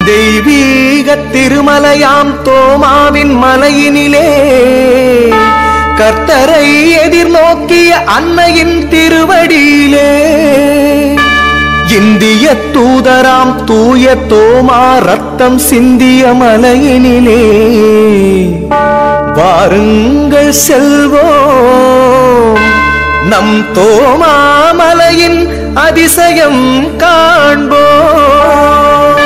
தெய்வீக திருமலையாம் தோமாவின் மலையினிலே கர்த்தரை எதிர்நோக்கிய அன்னையின் திருவடியிலே இந்திய தூதராம் தூய தோமா ரத்தம் சிந்திய மலையினிலே வாருங்கள் செல்வோம் நம் தோமாமலையின் அதிசயம் காண்போம்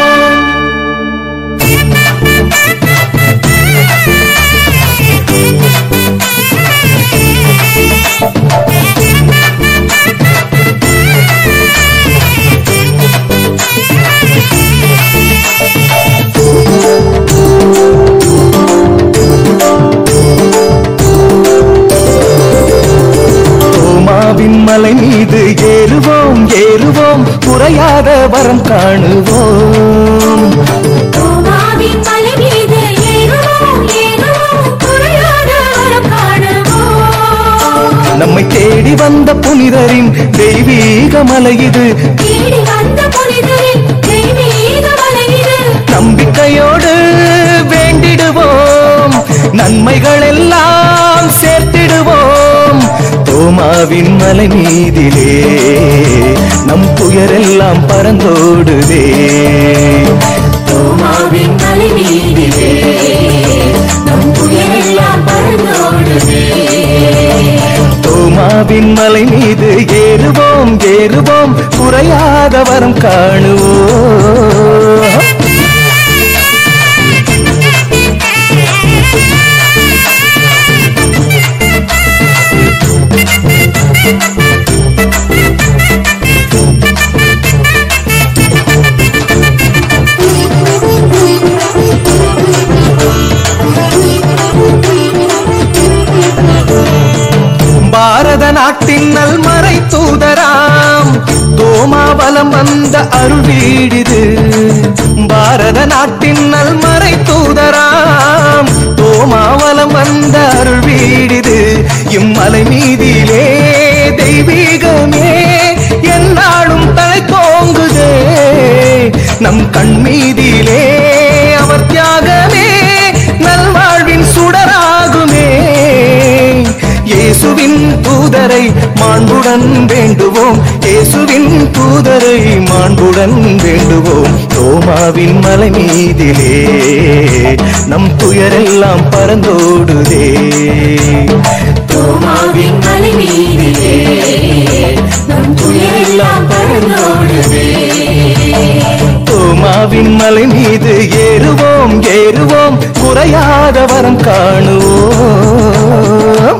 தோமாவின் மலை மீது ஏறுவோம் ஏறுவோம் குறையாத வரம் காணுவோம் தோமாவின் மலை மீது ஏறுவோம், ஏறுவோம், குறையாத வரம் காணுவோம். நம்மை தேடி வந்த புனிதரின் தெய்வீக மலை இது தேடி வந்த புனிதரின் தெய்வீக மலை இது. நம்பிக்கையோடு வேண்டிடுவோம் நன்மைகள் எல்லாம் சேர்த்திடுவோம் தோமாவின் மலை மீதிலே நம் துயரெல்லாம் பறந்தோடுதே தோமாவின் மலை மீதிலே நம் துயரெல்லாம் பறந்தோடுதே. தோமாவின் மலை மீது ஏறுவோம் ஏறுவோம் குறையாத வரம் காணுவோம் பாரத நாட்டின் நல்மறை தூதராம் தோமாவலம் வந்த அருள் வீடிது பாரத நாட்டின் நல்மறை தூதராம் தோமாவலம் வந்த அருள் வீடிது இம்மலை மீதிலே தெய்வீகமே என்னாலும் தலை தோங்குதே நம் கண் மீதிலே அவர் தியாகமே நல்வாழ்வின் சுடராகுமே இயேசுவின் தூதரை மாண்புடன் வேண்டுவோம் இயேசுவின் தூதரை மாண்புடன் வேண்டுவோம் தோமாவின் மலை மீதிலே நம் துயரெல்லாம் பறந்தோடுதே தோமாவின் மலை மீதிலே நம் துயரெல்லாம் பறந்தோடுதே. தோமாவின் மலை மீது ஏறுவோம் ஏறுவோம் குறையாத வரம் காணுவோம்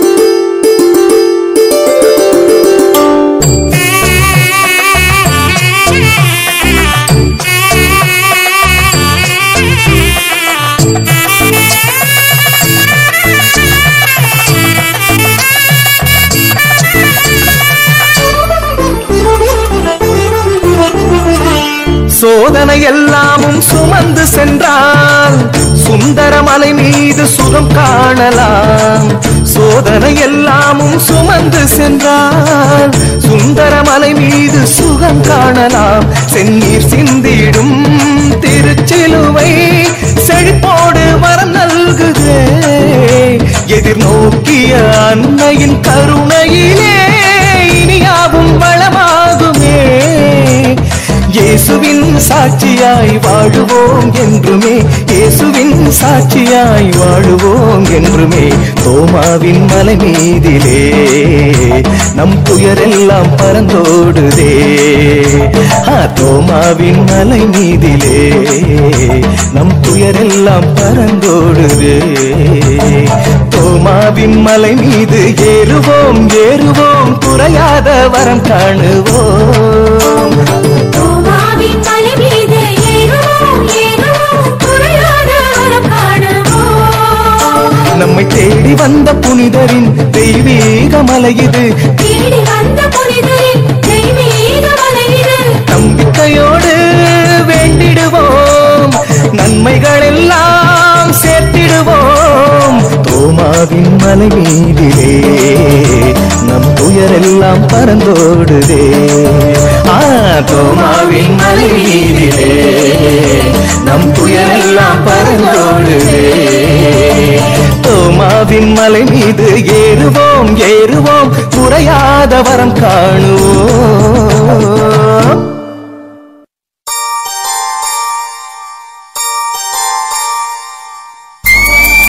சோதனை எல்லாமும் சுமந்து சென்றால் சுந்தரமலை மீது சுகம் காணலாம் சோதனை எல்லாமும் சுமந்து சென்றால் சுந்தரமலை மீது சுகம் காணலாம் செந்நீர் சிந்திடும் திருச்சிலுவை செழிப்போடு வரம் நல்குதே எதிர்நோக்கிய அன்னையின் கருணையிலே இனியாவும் வளமாகுமே இயேசுவின் சாட்சியாய் வாழுவோம் என்றுமே இயேசுவின் சாட்சியாய் வாழுவோம் என்றுமே தோமாவின் மலை மீதிலே நம் துயரெல்லாம் பறந்தோடுதே ஆ தோமாவின் மலை மீதிலே நம் துயரெல்லாம் பறந்தோடுதே தோமாவின் மலை மீது ஏறுவோம் ஏறுவோம் குறையாத வரம் காணுவோம் தோமாவின் மலை மீது ஏறுவோம், ஏறுவோம், குறையாத வரம் காணுவோம். நம்மை தேடி வந்த புனிதரின் தெய்வீக மலை இது தேடி வந்த புனிதரின் தெய்வீக மலை இது. நம்பிக்கையோடு வேண்டிடுவோம் நன்மைகள் எல்லாம் சேர்த்திடுவோம் தோமாவின் மலை மீதிலே நம் துயரெல்லாம் பறந்தோடுதே ஆ தோமாவின் மலை மீதிலே வருதே தோமாவின் மலை மீது ஏறுவோம் ஏறுவோம் குறையாத வரம் காணுவோம்